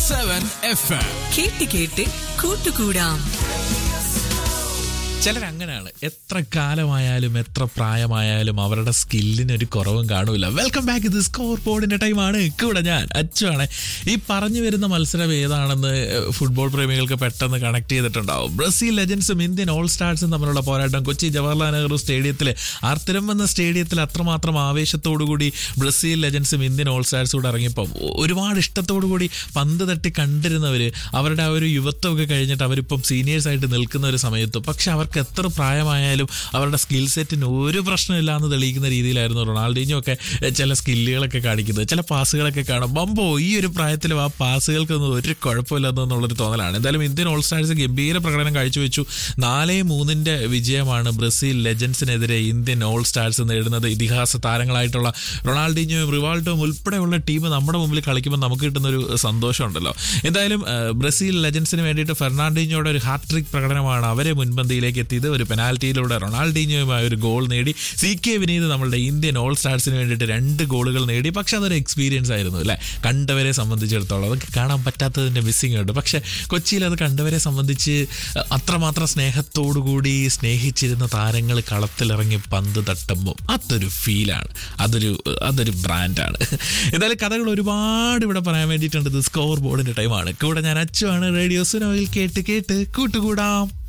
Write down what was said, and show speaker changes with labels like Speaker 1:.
Speaker 1: seven F M
Speaker 2: കേട്ട് കേട്ട് കൂട്ടുകൂടാം
Speaker 3: ചിലരങ്ങനെയാണ് എത്ര കാലമായാലും എത്ര പ്രായമായാലും അവരുടെ സ്കില്ലിന് ഒരു കുറവും കാണൂല വെൽക്കം ബാക്ക് ഇത് സ്കോർ ബോർഡിന്റെ ടൈമാണ് കൂടെ ഞാൻ അച്ചുവാണ് ഈ പറഞ്ഞു വരുന്ന മത്സരം ഏതാണെന്ന് ഫുട്ബോൾ പ്രേമികൾക്ക് പെട്ടെന്ന് കണക്ട് ചെയ്തിട്ടുണ്ടാവും ബ്രസീൽ ലെജൻസും ഇന്ത്യൻ ഓൾ സ്റ്റാർസും തമ്മിലുള്ള പോരാട്ടം കൊച്ചി ജവഹർലാൽ നെഹ്റു സ്റ്റേഡിയത്തിലെ ആർത്തിരം എന്ന സ്റ്റേഡിയത്തിൽ അത്രമാത്രം ആവേശത്തോടുകൂടി ബ്രസീൽ ലെജൻസും ഇന്ത്യൻ ഓൾ സ്റ്റാർസും കൂടെ ഇറങ്ങിയപ്പോൾ ഒരുപാട് ഇഷ്ടത്തോടുകൂടി പന്ത് തട്ടി കണ്ടിരുന്നവര് അവരുടെ ആ ഒരു യുവത്വമൊക്കെ കഴിഞ്ഞിട്ട് അവരിപ്പം സീനിയേഴ്സ് ആയിട്ട് നിൽക്കുന്ന ഒരു സമയത്ത് പക്ഷെ അവർക്ക് എത്ര പ്രായമായാലും അവരുടെ സ്കിൽ സെറ്റിന് ഒരു പ്രശ്നമില്ല എന്ന് തെളിയിക്കുന്ന രീതിയിലായിരുന്നു റൊണാൾഡീഞ്ഞോ ഒക്കെ ചില സ്കില്ലുകളൊക്കെ കാണിക്കുന്നത് ചില പാസുകളൊക്കെ കാണും ബമ്പോ ഈ ഒരു പ്രായത്തിലും ആ പാസുകൾക്കൊന്നും ഒരു കുഴപ്പമില്ലെന്നുള്ളൊരു തോന്നലാണ് എന്തായാലും ഇന്ത്യൻ ഓൾ സ്റ്റാർസ് ഗംഭീര പ്രകടനം കാഴ്ചവെച്ചു നാലേ മൂന്നിന്റെ വിജയമാണ് ബ്രസീൽ ലെജൻസിനെതിരെ ഇന്ത്യൻ ഓൾ സ്റ്റാർസ് നേടുന്നത് ഇതിഹാസ താരങ്ങളായിട്ടുള്ള റൊണാൾഡീഞ്ഞോയും റിവാൾഡോയും ഉൾപ്പെടെയുള്ള ടീം നമ്മുടെ മുമ്പിൽ കളിക്കുമ്പോൾ നമുക്ക് കിട്ടുന്ന ഒരു സന്തോഷമുണ്ടല്ലോ എന്തായാലും ആ, ബ്രസീൽ ലെജൻസിന് വേണ്ടിയിട്ട് ഫെർണാണ്ടിഞ്ഞോയുടെ ഒരു ഹാട്രിക് പ്രകടനമാണ് അവരെ മുൻപന്തിയിലേക്ക് എത്തിയത് ഒരു പെനാൽറ്റിയിലൂടെ റൊണാൾഡീഞ്ഞോയുമായ ഒരു ഗോൾ നേടി സി കെ വിനീത് നമ്മളുടെ ഇന്ത്യൻ ഓൾ സ്റ്റാർസിന് വേണ്ടിയിട്ട് രണ്ട് ഗോളുകൾ നേടി പക്ഷെ അതൊരു എക്സ്പീരിയൻസ് ആയിരുന്നു അല്ലേ കണ്ടവരെ സംബന്ധിച്ചിടത്തോളം അതൊക്കെ കാണാൻ പറ്റാത്തതിൻ്റെ മിസ്സിംഗ് ഉണ്ട് പക്ഷെ കൊച്ചിയിൽ അത് കണ്ടവരെ സംബന്ധിച്ച് അത്രമാത്രം സ്നേഹത്തോടുകൂടി സ്നേഹിച്ചിരുന്ന താരങ്ങൾ കളത്തിലിറങ്ങി പന്ത് തട്ടുമ്പോൾ അതൊരു ഫീലാണ് അതൊരു അതൊരു ബ്രാൻഡാണ് എന്തായാലും കഥകൾ ഒരുപാട് ഇവിടെ പറയാൻ വേണ്ടിയിട്ടുണ്ട് ഇത് സ്കോർ ബോർഡിന്റെ ടൈമാണ് കൂടെ ഞാൻ അച്ചുവാണ് റേഡിയോ സുനോയിൽ കേട്ട് കേട്ട് കൂട്ടുകൂടാം